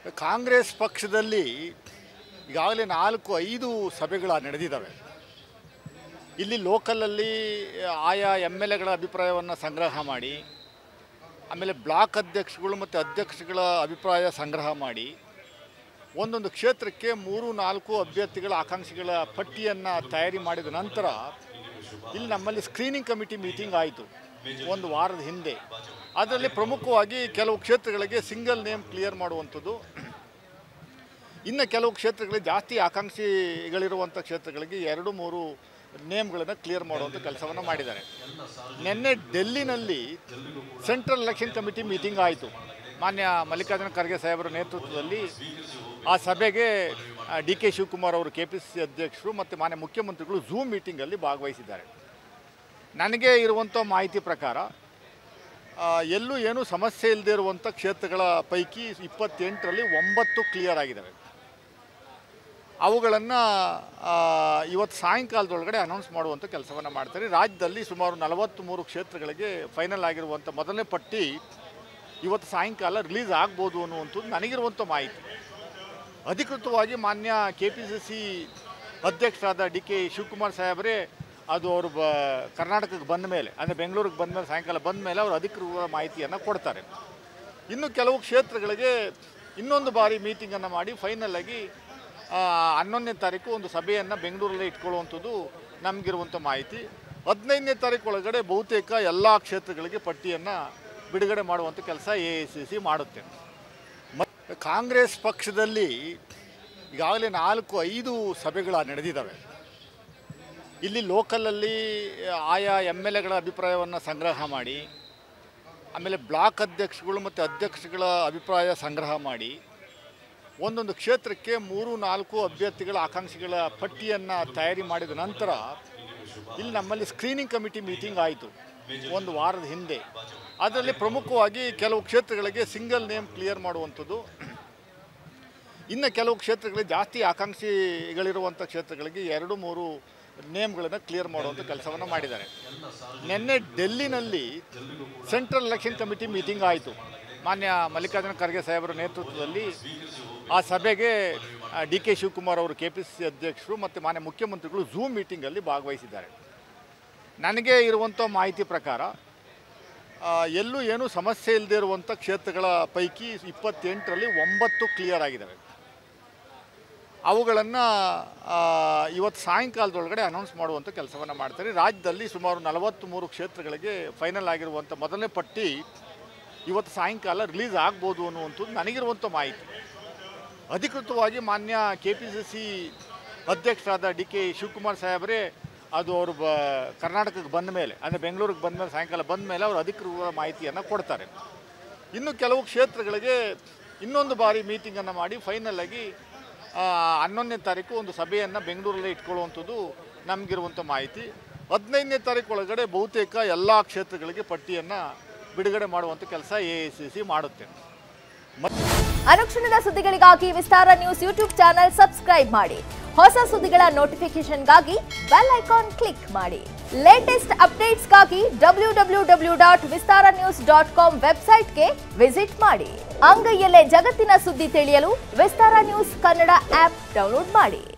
ಕಾಂಗ್ರೆಸ್ ಪಕ್ಷದಲ್ಲಿ ಈಗಾಗಲೇ ನಾಲ್ಕು ಐದು ಸಭೆಗಳ ನಡೆದಿದ್ದಾವೆ ಇಲ್ಲಿ ಲೋಕಲಲ್ಲಿ ಆಯಾ ಎಮ್ ಎಲ್ ಎಗಳ ಅಭಿಪ್ರಾಯವನ್ನು ಸಂಗ್ರಹ ಮಾಡಿ ಆಮೇಲೆ ಬ್ಲಾಕ್ ಅಧ್ಯಕ್ಷಗಳು ಮತ್ತು ಅಧ್ಯಕ್ಷಗಳ ಅಭಿಪ್ರಾಯ ಸಂಗ್ರಹ ಮಾಡಿ ಒಂದೊಂದು ಕ್ಷೇತ್ರಕ್ಕೆ ಮೂರು ನಾಲ್ಕು ಅಭ್ಯರ್ಥಿಗಳ ಆಕಾಂಕ್ಷಿಗಳ ಪಟ್ಟಿಯನ್ನು ತಯಾರಿ ಮಾಡಿದ ನಂತರ ಇಲ್ಲಿ ನಮ್ಮಲ್ಲಿ ಸ್ಕ್ರೀನಿಂಗ್ ಕಮಿಟಿ ಮೀಟಿಂಗ್ ಆಯಿತು ಒಂದು ವಾರದ ಹಿಂದೆ ಅದರಲ್ಲಿ ಪ್ರಮುಖವಾಗಿ ಕೆಲವು ಕ್ಷೇತ್ರಗಳಿಗೆ ಸಿಂಗಲ್ ನೇಮ್ ಕ್ಲಿಯರ್ ಮಾಡುವಂಥದ್ದು ಇನ್ನು ಕೆಲವು ಕ್ಷೇತ್ರಗಳಿಗೆ ಜಾಸ್ತಿ ಆಕಾಂಕ್ಷಿಗಳಿರುವಂಥ ಕ್ಷೇತ್ರಗಳಿಗೆ ಎರಡು ಮೂರು ನೇಮ್ಗಳನ್ನು ಕ್ಲಿಯರ್ ಮಾಡುವಂಥ ಕೆಲಸವನ್ನು ಮಾಡಿದ್ದಾರೆ ನಿನ್ನೆ ಡೆಲ್ಲಿನಲ್ಲಿ ಸೆಂಟ್ರಲ್ ಎಲೆಕ್ಷನ್ ಕಮಿಟಿ ಮೀಟಿಂಗ್ ಆಯಿತು ಮಾನ್ಯ ಮಲ್ಲಿಕಾರ್ಜುನ ಖರ್ಗೆ ಸಾಹೇಬರ ನೇತೃತ್ವದಲ್ಲಿ ಆ ಸಭೆಗೆ ಡಿ ಕೆ ಶಿವಕುಮಾರ್ ಅವರು ಕೆ ಪಿ ಸಿ ಸಿ ಅಧ್ಯಕ್ಷರು ಮತ್ತು ಮಾನ್ಯ ಮುಖ್ಯಮಂತ್ರಿಗಳು ಝೂಮ್ ಮೀಟಿಂಗಲ್ಲಿ ಭಾಗವಹಿಸಿದ್ದಾರೆ ನನಗೆ ಇರುವಂಥ ಮಾಹಿತಿ ಪ್ರಕಾರ ಆ, ಎಲ್ಲೂ ಏನೂ ಸಮಸ್ಯೆ ಇಲ್ಲದೆ ಇರುವಂಥ ಕ್ಷೇತ್ರಗಳ ಪೈಕಿ ಇಪ್ಪತ್ತೆಂಟರಲ್ಲಿ ಒಂಬತ್ತು ಕ್ಲಿಯರ್ ಆಗಿದ್ದಾವೆ ಅವುಗಳನ್ನು ಇವತ್ತು ಸಾಯಂಕಾಲದೊಳಗಡೆ ಅನೌನ್ಸ್ ಮಾಡುವಂಥ ಕೆಲಸವನ್ನು ಮಾಡ್ತಾರೆ ರಾಜ್ಯದಲ್ಲಿ ಸುಮಾರು ನಲವತ್ತ್ಮೂರು ಕ್ಷೇತ್ರಗಳಿಗೆ ಫೈನಲ್ ಆಗಿರುವಂಥ ಮೊದಲನೇ ಪಟ್ಟಿ ಇವತ್ತು ಸಾಯಂಕಾಲ ರಿಲೀಸ್ ಆಗ್ಬೋದು ಅನ್ನುವಂಥದ್ದು ನನಗಿರುವಂಥ ಮಾಹಿತಿ ಅಧಿಕೃತವಾಗಿ ಮಾನ್ಯ ಕೆ ಪಿ ಸಿ ಸಿ ಅಧ್ಯಕ್ಷರಾದ ಡಿ ಕೆ ಶಿವಕುಮಾರ್ ಸಾಹೇಬರೇ ಅದು ಅವರು ಬ ಕರ್ನಾಟಕಕ್ಕೆ ಬಂದ ಮೇಲೆ ಅಂದರೆ ಬೆಂಗಳೂರಿಗೆ ಬಂದ ಮೇಲೆ ಸಾಯಂಕಾಲ ಬಂದ ಮೇಲೆ ಅವರು ಅಧಿಕೃತ ಮಾಹಿತಿಯನ್ನು ಕೊಡ್ತಾರೆ ಇನ್ನು ಕೆಲವು ಕ್ಷೇತ್ರಗಳಿಗೆ ಇನ್ನೊಂದು ಬಾರಿ ಮೀಟಿಂಗನ್ನು ಮಾಡಿ ಫೈನಲ್ ಆಗಿ ಆ, ಹನ್ನೊಂದನೇ ತಾರೀಕು ಒಂದು ಸಭೆಯನ್ನು ಬೆಂಗಳೂರಲ್ಲೇ ಇಟ್ಕೊಳ್ಳುವಂಥದ್ದು ನಮಗಿರುವಂಥ ಮಾಹಿತಿ ಹದಿನೈದನೇ ತಾರೀಕು ಒಳಗಡೆ ಬಹುತೇಕ ಎಲ್ಲ ಕ್ಷೇತ್ರಗಳಿಗೆ ಪಟ್ಟಿಯನ್ನು ಬಿಡುಗಡೆ ಮಾಡುವಂಥ ಕೆಲಸ ಎ ಐ ಸಿ ಸಿ ಮಾಡುತ್ತೆ ಮತ್ತು ಕಾಂಗ್ರೆಸ್ ಪಕ್ಷದಲ್ಲಿ ಈಗಾಗಲೇ ನಾಲ್ಕು ಐದು ಸಭೆಗಳ ನಡೆದಿದ್ದಾವೆ ಇಲ್ಲಿ ಲೋಕಲಲ್ಲಿ ಆಯಾ ಎಮ್ ಎಲ್ ಎಗಳ ಅಭಿಪ್ರಾಯವನ್ನು ಸಂಗ್ರಹ ಮಾಡಿ ಆಮೇಲೆ ಬ್ಲಾಕ್ ಅಧ್ಯಕ್ಷಗಳು ಮತ್ತು ಅಧ್ಯಕ್ಷಗಳ ಅಭಿಪ್ರಾಯ ಸಂಗ್ರಹ ಮಾಡಿ ಒಂದೊಂದು ಕ್ಷೇತ್ರಕ್ಕೆ ಮೂರು ನಾಲ್ಕು ಅಭ್ಯರ್ಥಿಗಳ ಆಕಾಂಕ್ಷಿಗಳ ಪಟ್ಟಿಯನ್ನು ತಯಾರಿ ಮಾಡಿದ ನಂತರ ಇಲ್ಲಿ ನಮ್ಮಲ್ಲಿ ಸ್ಕ್ರೀನಿಂಗ್ ಕಮಿಟಿ ಮೀಟಿಂಗ್ ಆಯಿತು ಒಂದು ವಾರದ ಹಿಂದೆ ಅದರಲ್ಲಿ ಪ್ರಮುಖವಾಗಿ ಕೆಲವು ಕ್ಷೇತ್ರಗಳಿಗೆ ಸಿಂಗಲ್ ನೇಮ್ ಕ್ಲಿಯರ್ ಮಾಡುವಂಥದ್ದು ಇನ್ನು ಕೆಲವು ಕ್ಷೇತ್ರಗಳಿಗೆ ಜಾಸ್ತಿ ಆಕಾಂಕ್ಷಿಗಳಿರುವಂಥ ಕ್ಷೇತ್ರಗಳಿಗೆ ಎರಡು ಮೂರು ನೇಮ್ಗಳನ್ನು ಕ್ಲಿಯರ್ ಮಾಡುವಂಥ ಕೆಲಸವನ್ನು ಮಾಡಿದ್ದಾರೆ ನಿನ್ನೆ ಡೆಲ್ಲಿನಲ್ಲಿ ಸೆಂಟ್ರಲ್ ಎಲೆಕ್ಷನ್ ಕಮಿಟಿ ಮೀಟಿಂಗ್ ಆಯಿತು ಮಾನ್ಯ ಮಲ್ಲಿಕಾರ್ಜುನ ಖರ್ಗೆ ಸಾಹೇಬರ ನೇತೃತ್ವದಲ್ಲಿ ಆ ಸಭೆಗೆ ಡಿ ಕೆ ಶಿವಕುಮಾರ್ ಅವರು ಕೆ ಪಿ ಸಿ ಸಿ ಅಧ್ಯಕ್ಷರು ಮತ್ತು ಮಾನ್ಯ ಮುಖ್ಯಮಂತ್ರಿಗಳು ಝೂಮ್ ಮೀಟಿಂಗಲ್ಲಿ ಭಾಗವಹಿಸಿದ್ದಾರೆ ನನಗೆ ಇರುವಂಥ ಮಾಹಿತಿ ಪ್ರಕಾರ ಆ, ಎಲ್ಲೂ ಏನೂ ಸಮಸ್ಯೆ ಇಲ್ಲದೆ ಇರುವಂಥ ಕ್ಷೇತ್ರಗಳ ಪೈಕಿ ಇಪ್ಪತ್ತೆಂಟರಲ್ಲಿ ಒಂಬತ್ತು ಕ್ಲಿಯರ್ ಆಗಿದ್ದಾವೆ ಅವುಗಳನ್ನು ಇವತ್ತು ಸಾಯಂಕಾಲದೊಳಗಡೆ ಅನೌನ್ಸ್ ಮಾಡುವಂಥ ಕೆಲಸವನ್ನು ಮಾಡ್ತಾರೆ ರಾಜ್ಯದಲ್ಲಿ ಸುಮಾರು ನಲವತ್ತ್ಮೂರು ಕ್ಷೇತ್ರಗಳಿಗೆ ಫೈನಲ್ ಆಗಿರುವಂಥ ಮೊದಲನೇ ಪಟ್ಟಿ ಇವತ್ತು ಸಾಯಂಕಾಲ ರಿಲೀಸ್ ಆಗ್ಬೋದು ಅನ್ನುವಂಥದ್ದು ನನಗಿರುವಂಥ ಮಾಹಿತಿ ಅಧಿಕೃತವಾಗಿ ಮಾನ್ಯ ಕೆ ಪಿ ಸಿ ಸಿ ಅಧ್ಯಕ್ಷರಾದ ಡಿ ಕೆ ಶಿವಕುಮಾರ್ ಸಾಹೇಬರೇ ಅದು ಅವರು ಬ ಕರ್ನಾಟಕಕ್ಕೆ ಬಂದ ಮೇಲೆ ಅಂದರೆ ಬೆಂಗಳೂರಿಗೆ ಬಂದ ಮೇಲೆ ಸಾಯಂಕಾಲ ಬಂದ ಮೇಲೆ ಅವರು ಅಧಿಕೃತ ಮಾಹಿತಿಯನ್ನು ಕೊಡ್ತಾರೆ ಇನ್ನು ಕೆಲವು ಕ್ಷೇತ್ರಗಳಿಗೆ ಇನ್ನೊಂದು ಬಾರಿ ಮೀಟಿಂಗನ್ನು ಮಾಡಿ ಫೈನಲ್ ಆಗಿ ಆ, ಹನ್ನೊಂದನೇ ತಾರೀಕು ಒಂದು ಸಭೆಯನ್ನು ಬೆಂಗಳೂರಲ್ಲೇ ಇಟ್ಕೊಳ್ಳುವಂಥದ್ದು ನಮಗಿರುವಂಥ ಮಾಹಿತಿ ಹದಿನೈದನೇ ತಾರೀಕು ಒಳಗಡೆ ಬಹುತೇಕ ಎಲ್ಲ ಕ್ಷೇತ್ರಗಳಿಗೆ ಪಟ್ಟಿಯನ್ನು ಬಿಡುಗಡೆ ಮಾಡುವಂಥ ಕೆಲಸ ಎ ಐ ಸಿ ಸಿ ಮಾಡುತ್ತೆ ಅನುಕ್ಷಣದ ಸುದ್ದಿಗಳಿಗಾಗಿ Vistara news YouTube channel subscribe ಮಾಡಿ ಹೊಸ ಸುದ್ದಿಗಳ ನೋಟಿಫಿಕೇಶನ್ಗಾಗಿ ಬೆಲ್ ಐಕಾನ್ ಕ್ಲಿಕ್ ಮಾಡಿ ಲೇಟೆಸ್ಟ್ ಅಪ್ಡೇಟ್ಸ್ಗಾಗಿ W W W dot Vistara news dot com ವೆಬ್ಸೈಟ್ಗೆ ವಿಸಿಟ್ ಮಾಡಿ ಅಂಗೈಯಲ್ಲೇ ಜಗತ್ತಿನ ಸುದ್ದಿ ತಿಳಿಯಲು Vistara news Kannada app download ಮಾಡಿ